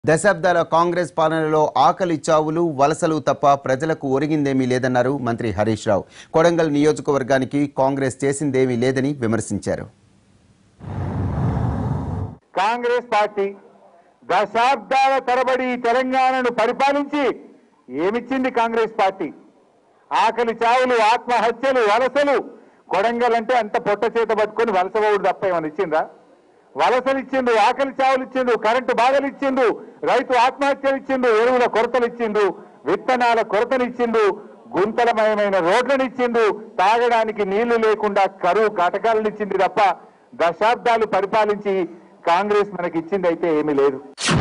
దశాబ్దాల కాంగ్రెస్ పాలనలో ఆకలి చావులు వలసలు తప్ప ప్రజలకు ఒరిగిందేమీ లేదన్నారు మంత్రి హరీష్ రావు కొడంగల్ నియోజకవర్గానికి కాంగ్రెస్ చేసిందేమీ లేదని విమర్శించారు కాంగ్రెస్ పార్టీ దశాబ్దాల తరబడి ఈ తెలంగాణను పరిపాలించి ఏమిచ్చింది కాంగ్రెస్ పార్టీ ఆకలి చావులు ఆత్మహత్యలు వలసలు కొడంగల్ అంటే అంత పొట్ట చేత పట్టుకొని వలస పోవుడు తప్ప ఏమైనా ఇచ్చిందా వలసలు ఇచ్చిండు ఆకలి చావులు ఇచ్చిండు కరెంటు బాధలు ఇచ్చిండు రైతు ఆత్మహత్యలు ఇచ్చిండు ఎరువుల కొరతలు ఇచ్చిండు విత్తనాల కొరతలు ఇచ్చిండు గుంతలమయమైన రోడ్లను ఇచ్చిండు తాగడానికి నీళ్లు లేకుండా కరువు కాటకాలను ఇచ్చింది తప్ప దశాబ్దాలు పరిపాలించి కాంగ్రెస్ మనకి ఇచ్చింది అయితే ఏమీ లేదు